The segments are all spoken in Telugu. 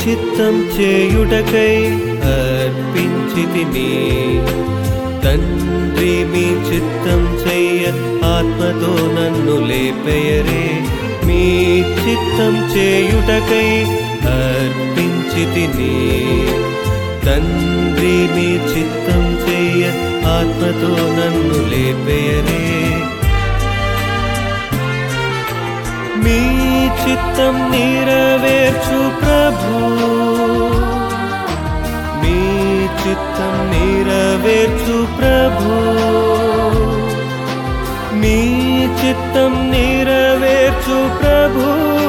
చిత్తం చేయుటకై అర్పించితిని తండ్రి మీ చిత్తం చెయ్య ఆత్మతో నన్ను లేపెయరే మీ చిత్తం చేయుటకై అర్పించితిని తండ్రి మీ చిత్తం చెయ్య ఆత్మతో నన్ను లేపెయరే మీ చిత్తం నెరవేర్చు ప్రభు మీ చిత్తం నెరవేర్చు ప్రభు మీ చిత్తం నెరవేర్చు ప్రభు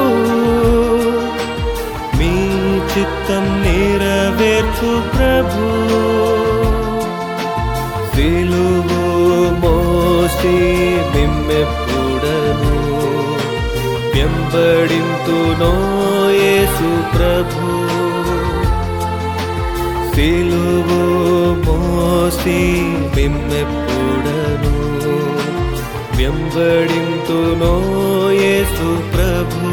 మీ చిత్తం నెరవేర్చు ప్రభు సిలువు మోసి మిమ్మెప్పుడను వెంబడింతునో యేసు ప్రభు సిలువు మోసి మిమ్మెప్పుడను వెంబడింతునో యేసు ప్రభు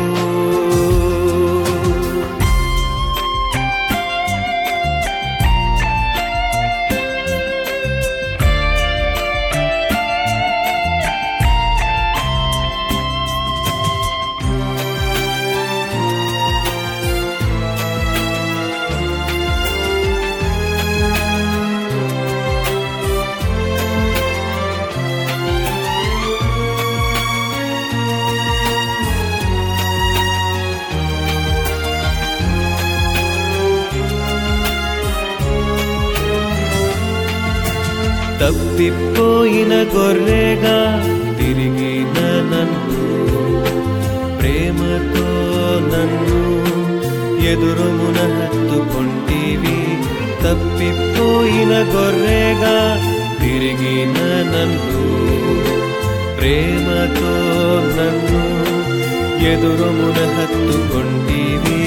తప్పిపోయిన గొర్రెగా తిరిగిన నన్ను ప్రేమతో నన్ను ఎదురుమున హత్తుకొంటివి తప్పిపోయిన గొర్రెగా తిరిగిన నన్ను ప్రేమతో నన్ను ఎదురుమున హత్తుకొంటివి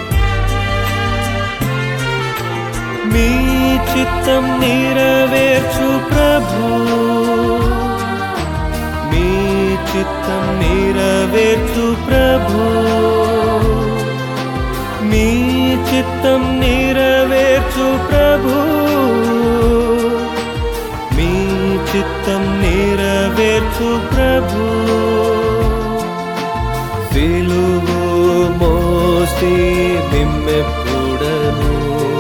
మీ చిత్తం నెరవేర్చు ప్రభు మీ చిత్తం నెరవేర్చు ప్రభు మీ చిత్తం నెరవేర్చు ప్రభు మీ చిత్తం నెరవేర్చు ప్రభు సిలువు మోసి మిమ్మెప్పుడను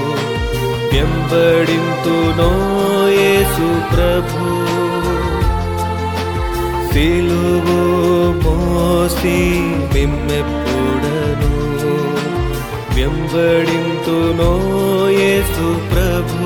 వెంబడింతునో యేసు ప్రభు సిలువు మోసి మిమ్మెప్పుడను వెంబడింతునో యేసు ప్రభు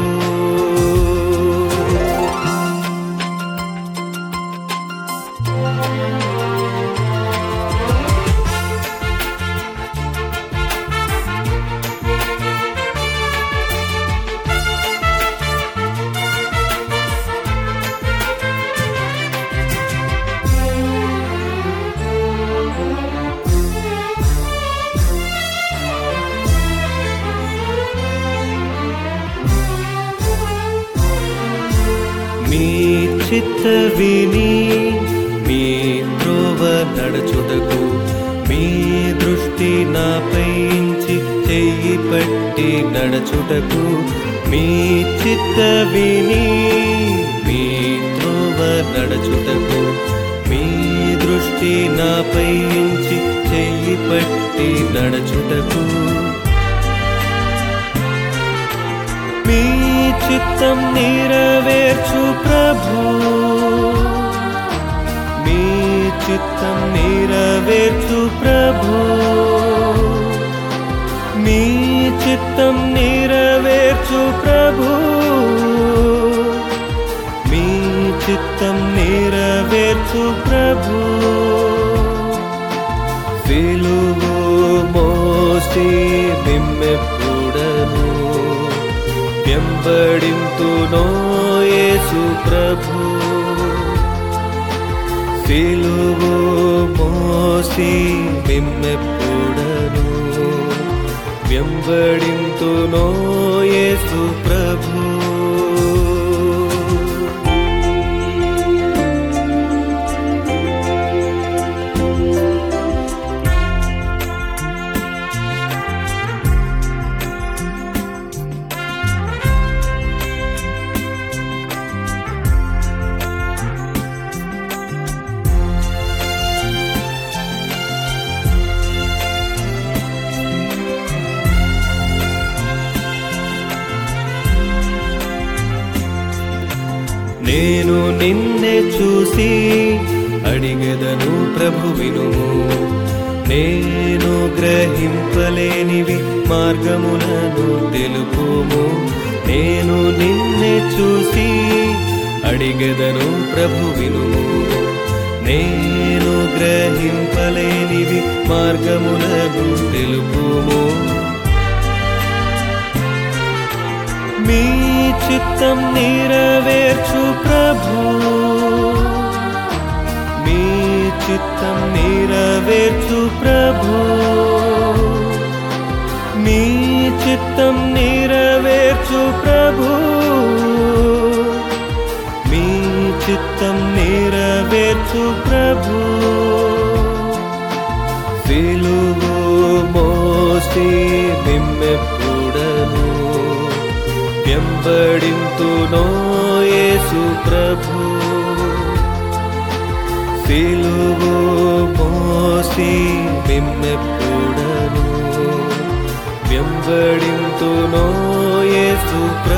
మీ చిత్త విని మీ త్రోవ నడుచుటకు మీ దృష్టి నాపైంచి చెయ్యి పట్టి నడుచుటకు మీ చిత్త విని మీ త్రోవ నడుచుటకు మీ దృష్టి నాపైంచి చెయ్యి పట్టి నడుచుటకు మీ చిత్తం నెరవేర్చు ప్రభు మీ చిత్తం నెరవేర్చు ప్రభు మీ చిత్తం నెరవేర్చు ప్రభు మీ చిత్తం నెరవేర్చు ప్రభు సిలువు మోసి మిమ్మెప్పుడను వెంబడింతునో యేసు ప్రభు సిలువు మోసి మిమ్మెప్పుడను వెంబడింతునో యేసు ప్రభు నిన్నే చూసి అడిగెదను ప్రభు వినుము నేను గ్రహింపలేనివి మార్గములను తెలుపుము నేను నిన్నే చూసి అడిగెదను ప్రభు వినుము నేను గ్రహింపలేనివి మార్గములను తెలుపుము మీ చిత్తం నెరవేర్చు ప్రభు మీ చిత్తం నెరవేర్చు ప్రభు మీ చిత్తం నెరవేర్చు ప్రభు మీ చిత్తం నెరవేర్చు ప్రభు సిలువు మోసి నిమ్మెప్పుడను వెంబడింతునో యేసు ప్రభు సిలువు మోసి నిమ్మెప్పుడను వెంబడింతునో యేసు ప్రభు